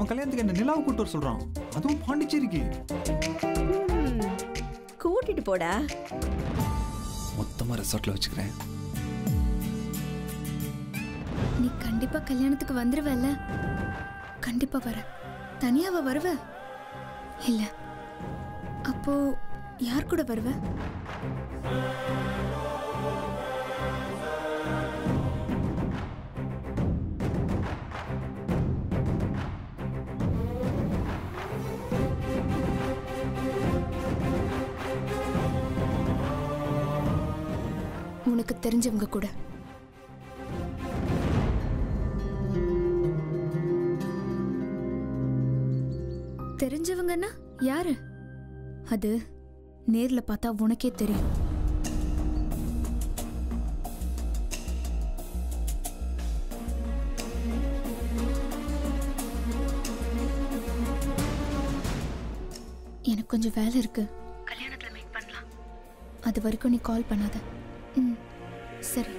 அவன் கல்யாணத்துக்கு என்ன நிலாவை கூட்டு வர சொல்றான் அதுவும் பாண்டிச்சேரிக்கு ம், கூட்டிட்டு போடா மொத்தமா ரெசார்ட்ல வச்சுக்கிறேன் நீ கண்டிப்பா கல்யாணத்துக்கு வந்துருவல்ல கண்டிப்பா வர தனியாவ வருவ இல்ல அப்போ யார் கூட வருவ உனக்கு தெரிஞ்சவங்க கூட தெரிஞ்சவங்கன்னா யாரு அது நேர்ல பார்த்தா உனக்கே தெரியும் எனக்கு கொஞ்சம் வேலை இருக்கு கல்யாணத்துல மீட் பண்ணலாம் அது வரைக்கும் நீ கால் பண்ணாத ம் சரி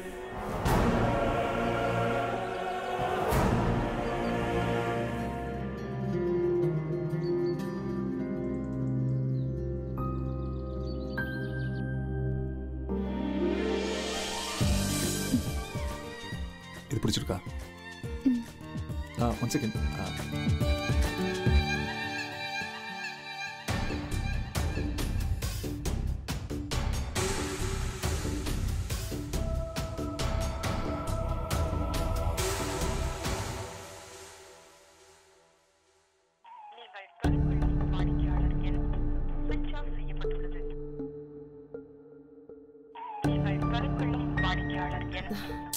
இது பிடிச்சிருக்கா ஒன் செகண்ட் நீங்கள் தொலைபேசி வாடிக்கையாளர் எண் switch off செய்யப்பட்டுள்ளது நீங்கள் தொலைக்கொள்ளும் வாடிக்கையாளர் எண்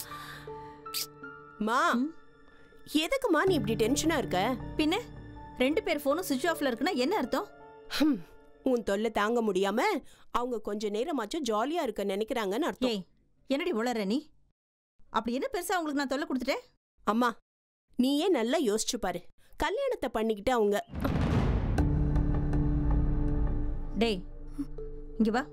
மா எதுக்குமா நீ இப்படி டென்ஷனா இருக்க பின்ன ரெண்டு பேர் ஃபோனும் சுவிட்ச் ஆஃப்ல இருக்குன்னா என்ன அர்த்தம் ஹம், உன் தொல்லை தாங்க முடியாம அவங்க கொஞ்ச நேரமாச்சும் ஜாலியா இருக்க நினைக்கிறாங்கன்னு அர்த்தம் ஏய் என்னடி உளற நீ அப்படி என்ன பெருசா உங்களுக்கு நான் தொல்லை கொடுத்துட்டேன் அம்மா நீயே நல்லா யோசிச்சு பாரு கல்யாணத்தை பண்ணிக்கிட்டு அவங்க டேய் இங்க வா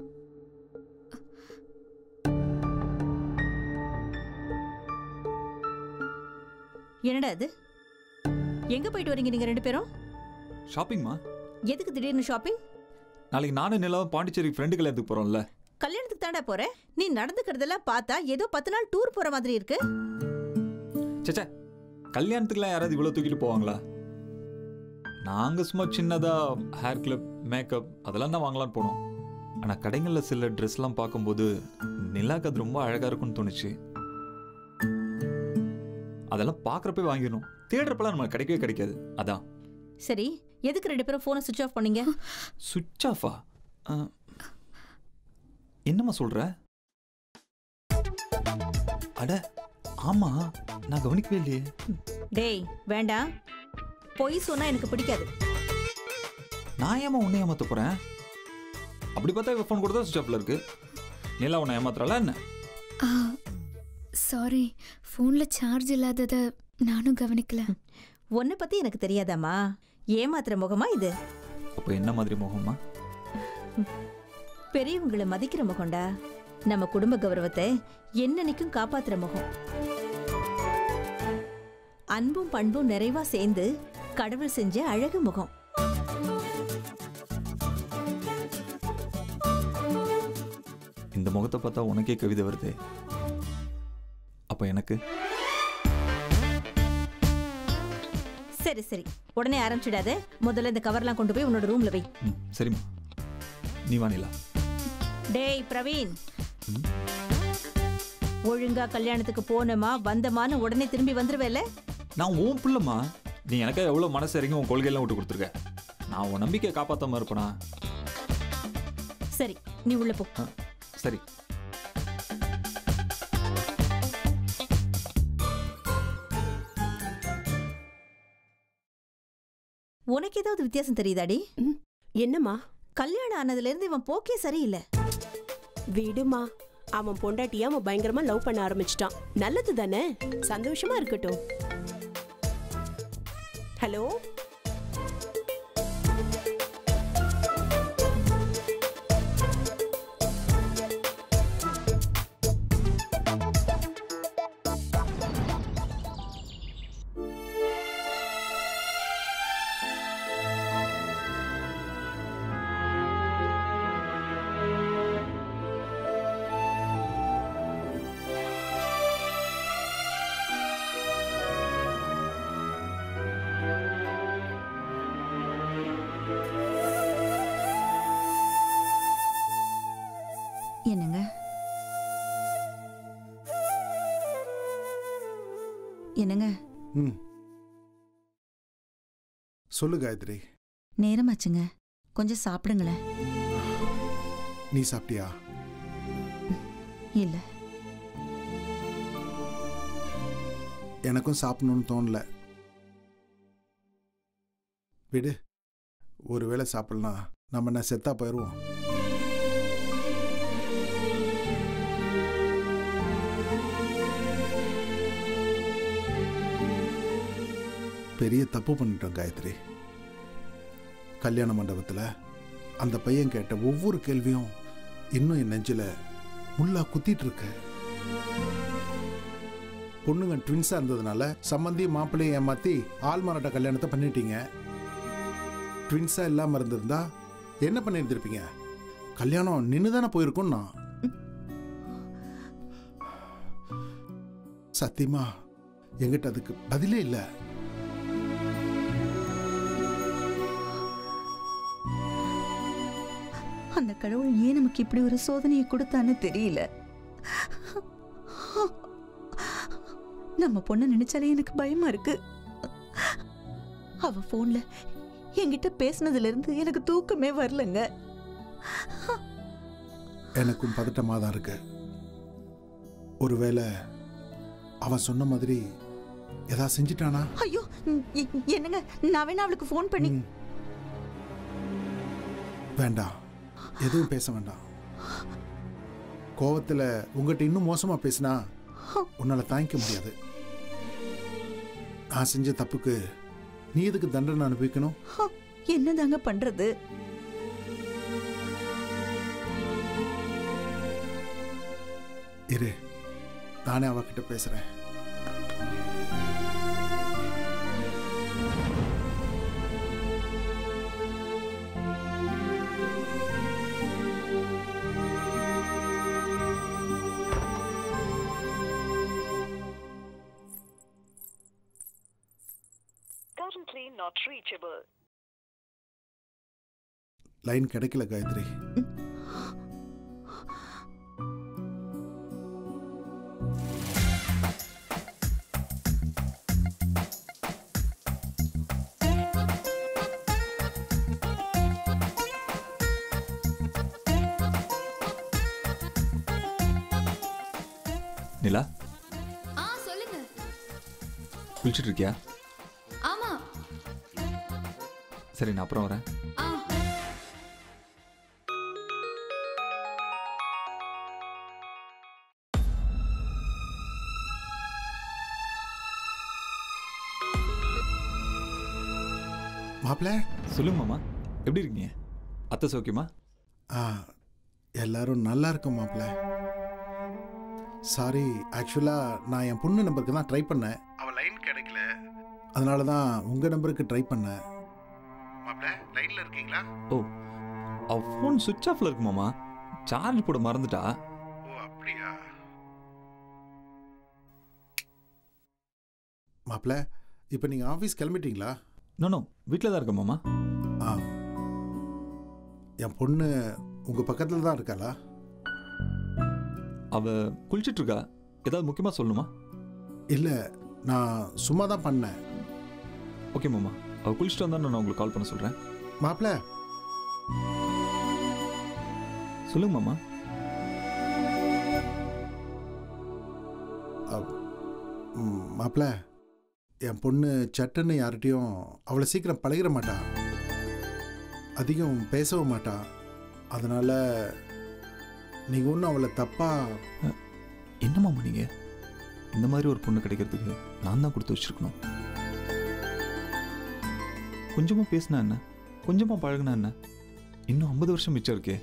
என்னடா இது எங்க போயிட்டு வரீங்க நீங்க ரெண்டு பேரும் ஷாப்பிங்மா எதுக்கு திடீர்னு ஷாப்பிங் நாளைக்கு நானும் நிலாவும் பாண்டிச்சேரி ஃப்ரெண்டு கல்யாணத்துக்கு போறோம்ல கல்யாணத்துக்கு தாண்டா போற நீ நடந்துக்கிறதெல்லாம் பார்த்தா ஏதோ பத்து நாள் டூர் போற மாதிரி இருக்கு சேச்சே கல்யாணத்துக்குலாம் யாராவது இவ்வளோ தூக்கிட்டு போவாங்களா நாங்கள் சும்மா சின்னதாக ஹேர் கிளிப் மேக்கப் அதெல்லாம் தான் வாங்கலாம்னு போனோம் ஆனால் கடைகளில் சில ட்ரெஸ்லாம் பார்க்கும்போது நிலாக்கு அது ரொம்ப அழகாக இருக்கும்னு தோணுச்சு அதெல்லாம் பார்க்குறப்பே வாங்கிடணும் தேடுறப்பெல்லாம் நம்ம கிடைக்கவே கிடைக்காது அதான் சரி எதுக்கு ரெண்டு பேரும் ஃபோனை சுவிட்ச் ஆஃப் பண்ணீங்க சுவிட்ச் ஆஃபா என்னம்மா சொல்ற அட ஆமா நான் கவனிக்கவே இல்லையே டேய் வேண்டாம் பொய் சொன்னா எனக்கு பிடிக்காது நான் ஏமா உன்னை ஏமாத்த போறேன் அப்படி பார்த்தா ஃபோன் கூட தான் சுவிட்ச் ஆஃப்ல இருக்கு நிலா உன்னை ஏமாத்துறாளா என்ன ஆ சாரி ஃபோன்ல சார்ஜ் இல்லாதத நானும் கவனிக்கல உன்னை பத்தி எனக்கு தெரியாதாம்மா ஏமாத்துற முகமா இது அப்போ என்ன மாதிரி முகமா பெரியவங்களை மதிக்கிற முகம்டா நம்ம குடும்ப கௌரவத்தை என்னன்னைக்கும் காப்பாத்துற முகம் அன்பும் பண்பும் நிறைவா சேர்ந்து கடவுள் செஞ்ச அழகு முகம் இந்த முகத்தை பார்த்தா உனக்கே கவிதை வருதே அப்ப எனக்கு சரி சரி உடனே ஆரம்பிச்சிடாத முதல்ல இந்த கவர்லாம் கொண்டு போய் உன்னோட ரூம்ல வை ம் சரிம்மா நீ வா நிலா டேய் பிரவீன் ஒழுங்கா கல்யாணத்துக்கு போனோமா வந்தமான்னு உடனே திரும்பி வந்துருவேல நான் உன் பிள்ளைம்மா நீ எனக்கா எவ்வளோ மனசு இறங்கி உன் கொள்கையெல்லாம் விட்டு கொடுத்துருக்க நான் உன் நம்பிக்கையை காப்பாற்றாம இருப்பேனா சரி நீ உள்ள போ ஆ, சரி உனக்கு ஏதாவது வித்தியாசம் தெரியுதாடி ம், என்னம்மா கல்யாணம் ஆனதுல இருந்து இவன் போக்கே சரியில்லை விடுமா அவன் பொண்டாட்டிய அவன் பயங்கரமா லவ் பண்ண ஆரம்பிச்சிட்டான் நல்லது தானே சந்தோஷமா இருக்கட்டும் ஹலோ என்னங்க என்னங்க ம் சொல்லு காயத்ரி நேரமாச்சுங்க கொஞ்சம் சாப்பிடுங்களேன் நீ சாப்பிட்டியா இல்ல எனக்கும் சாப்பிடணும்னு தோணல விடு ஒருவேளை சாப்பிடலாம் நம்ம என்ன செத்தா போயிடுவோம் பெரிய தப்பு பண்ணிட்டோம் காயத்ரி கல்யாண மண்டபத்தில் அந்த பையன் கேட்ட ஒவ்வொரு கேள்வியும் இன்னும் என் நெஞ்சில் முள்ளா குத்திட்டு இருக்கு பொண்ணுங்க ட்வின்ஸாக இருந்ததுனால சம்மந்தி மாப்பிள்ளையை ஏமாற்றி ஆள்மாராட்ட கல்யாணத்தை பண்ணிட்டீங்க ட்வின்ஸாக இல்லாமல் இருந்திருந்தா என்ன பண்ணியிருந்திருப்பீங்க கல்யாணம் நின்று தானே போயிருக்கும் நான் சத்தியமா எங்கிட்ட அதுக்கு பதிலே இல்லை அந்த கடவுள் ஏன் நமக்கு இப்படி ஒரு சோதனையை கொடுத்தான்னு தெரியல நம்ம பொண்ணு நினைச்சாலே எனக்கு பயமா இருக்கு அவ போன்ல என்கிட்ட பேசினதுல இருந்து எனக்கு தூக்கமே வரலங்க எனக்கும் பதட்டமாக தான் இருக்கு ஒருவேளை அவன் சொன்ன மாதிரி ஏதாவது செஞ்சிட்டானா ஐயோ எ- என்னங்க நான் வேணா அவளுக்கு ஃபோன் பண்ணி ம். வேண்டாம் எதுவும் பேச வேண்டாம் கோவத்தில் உங்ககிட்ட இன்னும் மோசமாக பேசினா உன்னால் தாங்கிக்க முடியாது நான் செஞ்ச தப்புக்கு நீ எதுக்கு தண்டனை அனுபவிக்கணும் என்னதாங்க பண்றது இரு நானே அவகிட்ட பேசுகிறேன் Currently not reachable. லைன் கிடைக்கல காயத்ரி நிலா ஆ சொல்லுங்க குளிச்சுட்டு இருக்கியா ஆமா சரி நான் அப்புறம் வரேன் ஆ மாப்பிள்ள சொல்லுங்க மாமா எப்படி இருக்கீங்க அத்தை சௌக்கியமா ஆ எல்லாரும் நல்லா இருக்கும் மாப்பிள்ள சாரி ஆக்சுவலாக நான் என் பொண்ணு நம்பருக்கு தான் ட்ரை பண்ணேன் அவள் லைன் கிடைக்கல அதனால தான் உங்கள் நம்பருக்கு ட்ரை பண்ணேன் மாப்பிள்ள லைனில் இருக்கீங்களா ஓ அவ ஃபோன் சுவிட்ச் ஆஃப்ல இருக்கு மாமா சார்ஜ் போட மறந்துட்டா ஓ அப்படியா மாப்பிள்ள இப்போ நீங்கள் ஆஃபீஸ் கிளம்பிட்டீங்களா நோ நோ வீட்டில் தான் இருக்க மாமா ஆ என் பொண்ணு உங்கள் பக்கத்தில் தான் இருக்காளா அவ குளிச்சிட்டு இருக்கா ஏதாவது முக்கியமாக சொல்லணுமா இல்லை நான் சும்மா தான் பண்ணேன் ஓகே மாமா அவ குளிச்சுட்டு வந்தா நான் உங்களுக்கு கால் பண்ண சொல்கிறேன் மாப்பிள்ள சொல்லுங்க மாமா மாப்பிள்ள என் பொண்ணு சட்டுன்னு யார்கிட்டயும் அவ்வளோ சீக்கிரம் பழகிட மாட்டா அதிகம் பேசவும் மாட்டா அதனால நீங்கள் ஒன்றும் அவளை தப்பாக என்ன மாமா நீங்கள் இந்த மாதிரி ஒரு பொண்ணு கிடைக்கிறதுக்கு நான் தான் கொடுத்து வச்சிருக்கணும் கொஞ்சமாக பேசினா என்ன கொஞ்சமாக பழகுனா என்ன இன்னும் ஐம்பது வருஷம் மிச்சம் இருக்கே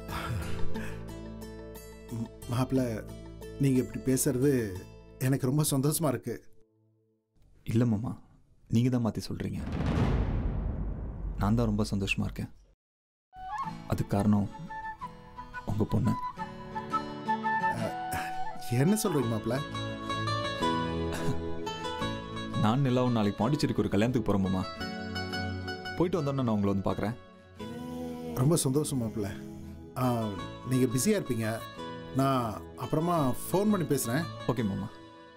மாப்பிள்ள நீங்கள் இப்படி பேசுறது எனக்கு ரொம்ப சந்தோஷமா இருக்கு இல்லை மாமா நீங்கள் தான் மாற்றி சொல்கிறீங்க நான் தான் ரொம்ப சந்தோஷமாக இருக்கேன் அதுக்கு காரணம் உங்கள் பொண்ணு என்ன சொல்றீங்க மாப்பிள்ள நான் நிலாவும் நாளைக்கு பாண்டிச்சேரிக்கு ஒரு கல்யாணத்துக்கு போகிறோம் மாமா போயிட்டு வந்தோன்னே நான் உங்களை வந்து பார்க்குறேன் ரொம்ப சந்தோஷம் மாப்பிள்ள நீங்கள் பிஸியாக இருப்பீங்க நான் அப்புறமா ஃபோன் பண்ணி பேசுகிறேன் ஓகே மாமா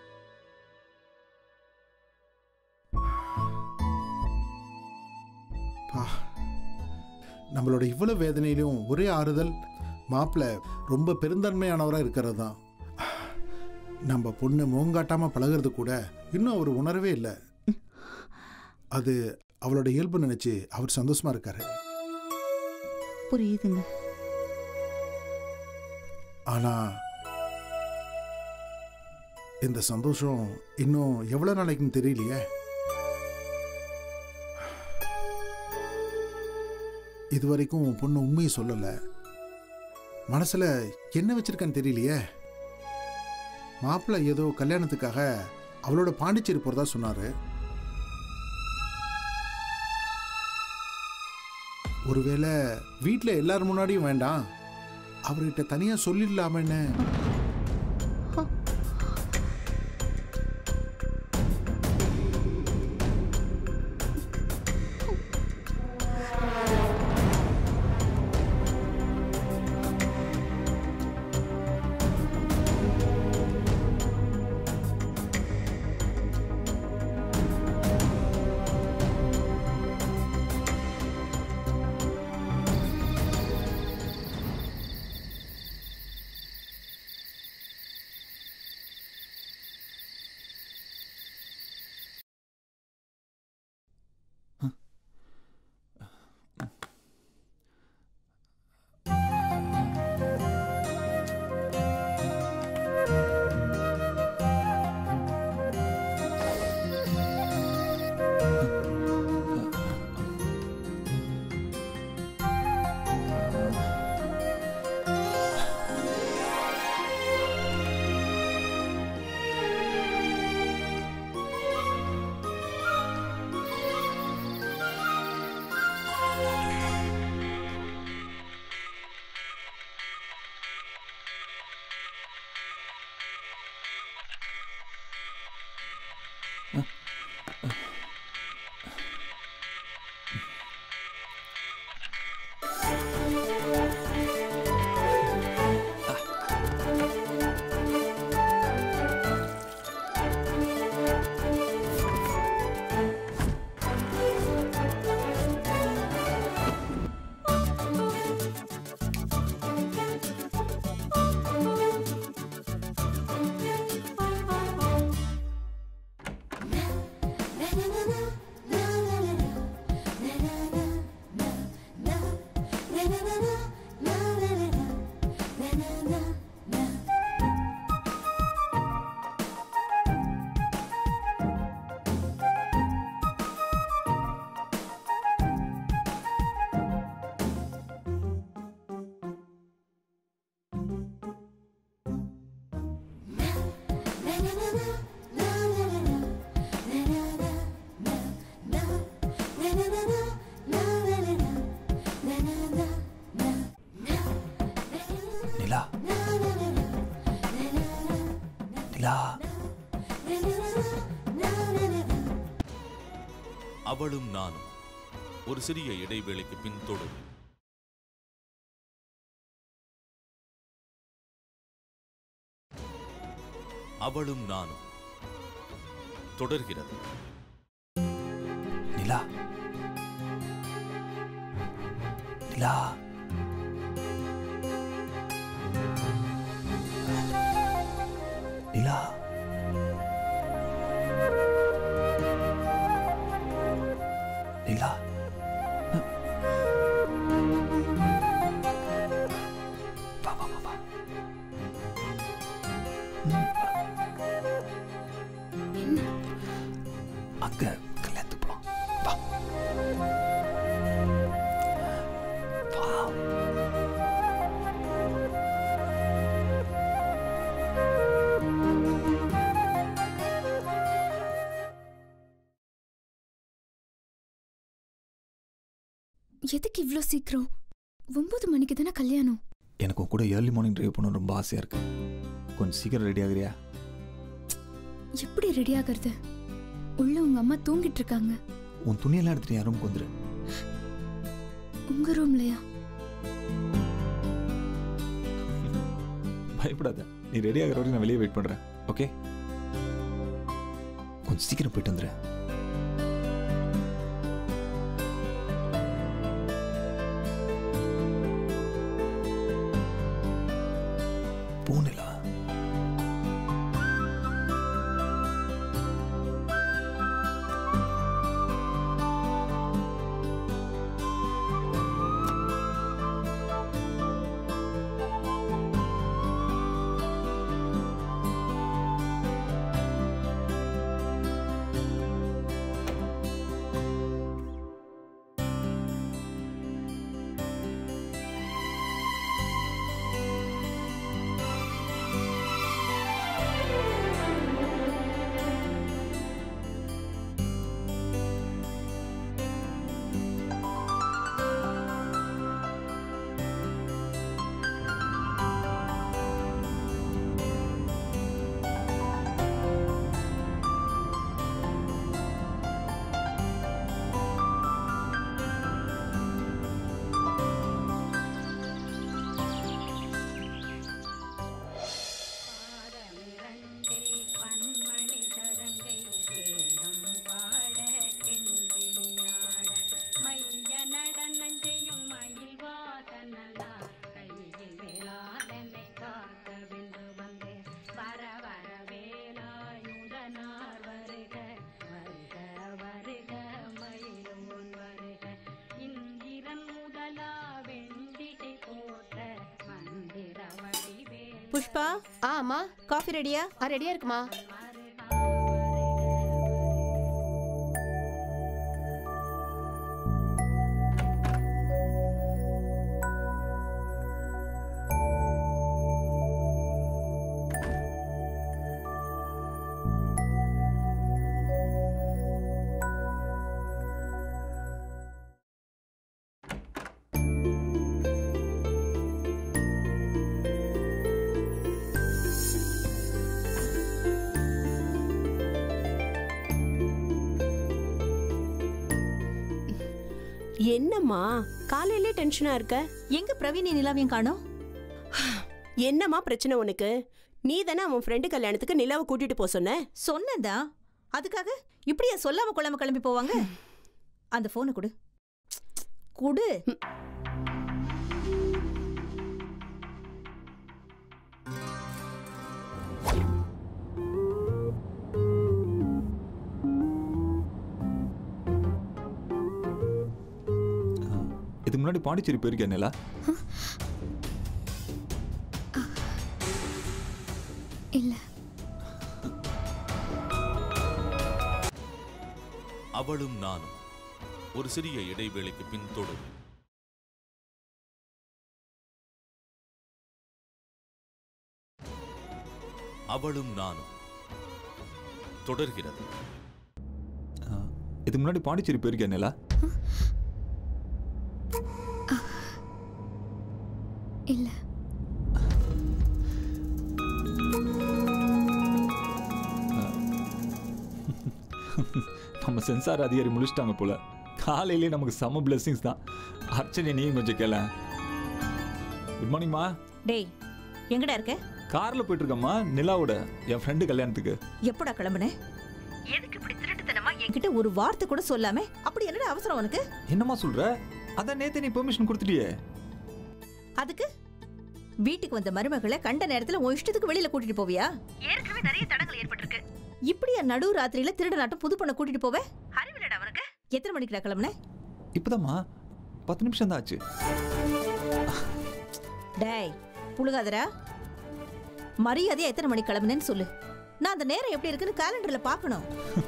பா நம்மளோட இவ்வளோ வேதனையிலும் ஒரே ஆறுதல் மாப்பிள்ள ரொம்ப பெருந்தன்மையானவராக இருக்கிறது தான் நம்ம பொண்ணு முகங்காட்டாமல் பழகிறது கூட இன்னும் அவர் உணரவே இல்லை அது அவளோட இயல்பு நினைச்சு அவர் சந்தோஷமா இருக்காரு புரியுதுங்க ஆனா இந்த சந்தோஷம் இன்னும் எவ்வளவு நாளைக்குன்னு தெரியலையே இது வரைக்கும் உன் பொண்ணு உண்மையை சொல்லல மனசுல என்ன வச்சிருக்கான்னு தெரியலையே மாப்பிள்ளை ஏதோ கல்யாணத்துக்காக அவளோட பாண்டிச்சேரி போறதா சொன்னாரு ஒருவேளை வீட்டில் எல்லார் முன்னாடியும் வேண்டாம் அவர்கிட்ட தனியா சொல்லிடலாமன்னு நிலா நிலா அவளும் நானும் ஒரு சிறிய இடைவேளைக்கு பின் தொடரும் அவளும் நானும் தொடர்கிறது நிலா நிலா நிலா நிலா வா வா வா வா அங்க கல்யாணத்துக்கு போலாம் வா வா எதுக்கு இவ்வளோ சீக்கிரம் ஒன்பது மணிக்கு தானே கல்யாணம் எனக்கு உன் கூட ஏர்லி மார்னிங் ட்ரைவ் பண்ண ரொம்ப ஆசையாக இருக்கு கொஞ்சம் சீக்கிரம் ரெடி ஆகுறியா எப்படி ரெடி ஆகிறது உள்ள உங்க அம்மா தூங்கிட்டு இருக்காங்க உன் துணியெல்லாம் எடுத்துட்டு யாரும் வந்துரு உங்க ரூம்லயா பயப்படாத நீ ரெடி ஆகிற வரைக்கும் நான் வெளியே வெயிட் பண்றேன் ஓகே கொஞ்சம் சீக்கிரம் போயிட்டு வந்துடுறேன் பூனிலா புஷ்பா ஆ அம்மா காஃபி ரெடியா ஆ ரெடியா இருக்குமா என்னம்மா காலையிலே டென்ஷனா இருக்க எங்க பிரவீன் நிலாவையும் காணோம் என்னம்மா பிரச்சனை உனக்கு நீ தானே அவன் ஃப்ரெண்டு கல்யாணத்துக்கு நிலாவை கூட்டிட்டு போக சொன்ன சொன்னதா அதுக்காக இப்படியா சொல்லாம கொள்ளாம கிளம்பி போவாங்க அந்த போனை கொடு குடு இதுக்கு முன்னாடி பாண்டிச்சேரி போயிருக்கேன் நிலா இல்ல அவளும் நானும் ஒரு சிறிய இடைவேளைக்கு பின் தொடரும் அவளும் நானும் தொடர்கிறது ஆ, இதுக்கு முன்னாடி பாண்டிச்சேரி போயிருக்கேன் நிலா இல்ல நம்ம சென்சார் அதிகாரி முடிச்சிட்டாங்க போல காலையிலேயே நமக்கு செம பிளெஸிங்ஸ் தான் அர்ச்சனை நீயும் கொஞ்சம் கேள குட் மார்னிங்மா டேய் எங்கடா இருக்க கார்ல போயிட்டு இருக்கேம்மா நிலாவோட என் ஃப்ரெண்டு கல்யாணத்துக்கு எப்படா கிளம்புன எதுக்கு இப்படி திருட்டுத்தனமா என்கிட்ட ஒரு வார்த்தை கூட சொல்லாம அப்படி என்னடா அவசரம் உனக்கு என்னம்மா சொல்ற அதான் நேத்து நீ பெர்மிஷன் கொடுத்துட்டியே அதுக்கு வீட்டுக்கு வந்த மருமகளை கண்ட நேரத்துல உன் இஷ்டத்துக்கு வெளியில கூட்டிட்டு போவியா ஏற்கனவே நிறைய தடங்கள் ஏற்பட்டிருக்கு இப்படியா நடு ராத்திரியில திருடனாட்டம் புது பொண்ணை கூட்டிட்டு போவே அறிவிலடா அவனுக்கு எத்தனை மணிக்குடா கிளம்புன இப்போதாம்மா பத்து நிமிஷம் தான் ஆச்சு டேய் புழுகாதரா மரியாதையா எத்தனை மணிக்கு கிளம்புனேன்னு சொல்லு நான் அந்த நேரம் எப்படி இருக்குன்னு காலண்டர்ல பார்க்கணும்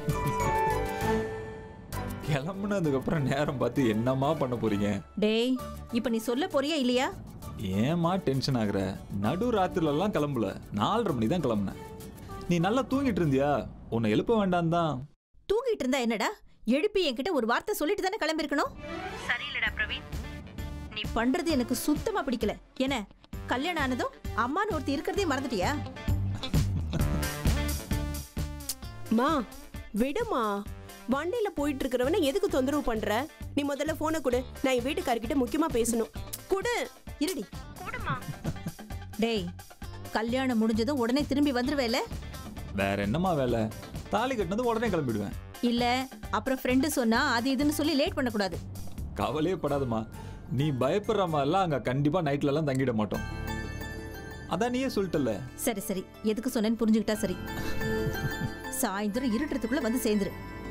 கிளம்புனதுக்கு அப்புறம் நேரம் பார்த்து என்னம்மா பண்ண போறீங்க டேய் இப்ப நீ சொல்ல போறியா இல்லையா ஏம்மா டென்ஷன் ஆகுற நடு ராத்திரிலலாம் கிளம்பல நாலரை மணி தான் கிளம்புனேன் நீ நல்லா தூங்கிட்டு இருந்தியா உன்னை எழுப்ப வேண்டாம் தான் தூங்கிட்டு இருந்தா என்னடா எழுப்பி என்கிட்ட ஒரு வார்த்தை சொல்லிட்டு தானே கிளம்பிருக்கணும் சரியில்லடா பிரவீன் நீ பண்றது எனக்கு சுத்தமா பிடிக்கல என்ன கல்யாணம் ஆனதும் அம்மான்னு ஒருத்தி இருக்கிறதே மறந்துட்டியா மா விடுமா வண்டியில போயிட்டு இருக்கிறவன எதுக்கு தொந்தரவு பண்ற நீ முதல்ல போனை கொடு நான் என் வீட்டுக்காரர்கிட்ட முக்கியமா பேசணும் கொடு இருடி டேய் கல்யாணம் முடிஞ்சதும் உடனே திரும்பி வந்துருவேல வேற என்னம்மா வேலை தாலி கட்டினது உடனே கிளம்பிடுவேன் இல்ல அப்புறம் ஃப்ரெண்டு சொன்னா அது இதுன்னு சொல்லி லேட் பண்ணக்கூடாது கவலையே படாதம்மா நீ பயப்படுற மாதிரிலாம் அங்கே கண்டிப்பாக நைட்லலாம் தங்கிட மாட்டோம் அதான் நீயே சொல்லிட்டல சரி சரி எதுக்கு சொன்னேன்னு புரிஞ்சுக்கிட்டா சரி சாயந்தரம் இருட்டுறதுக்குள்ள வந்து சேர்ந்துரு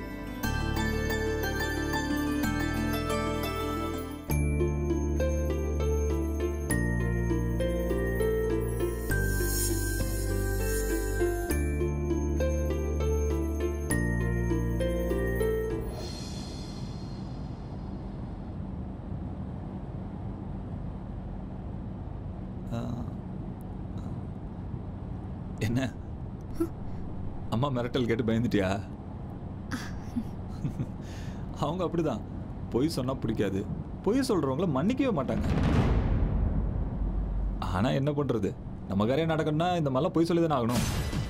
என்ன அம்மா மிரட்டல் கேட்டு பயந்துட்டியா அவங்க அப்படிதான் பொய் சொன்னா பிடிக்காது பொய் சொல்றவங்கள மன்னிக்கவே மாட்டாங்க ஆனா என்ன பண்றது நம்ம காரியம் நடக்கணும்னா இந்த மாதிரிலாம் பொய் சொல்லி தானே ஆகணும்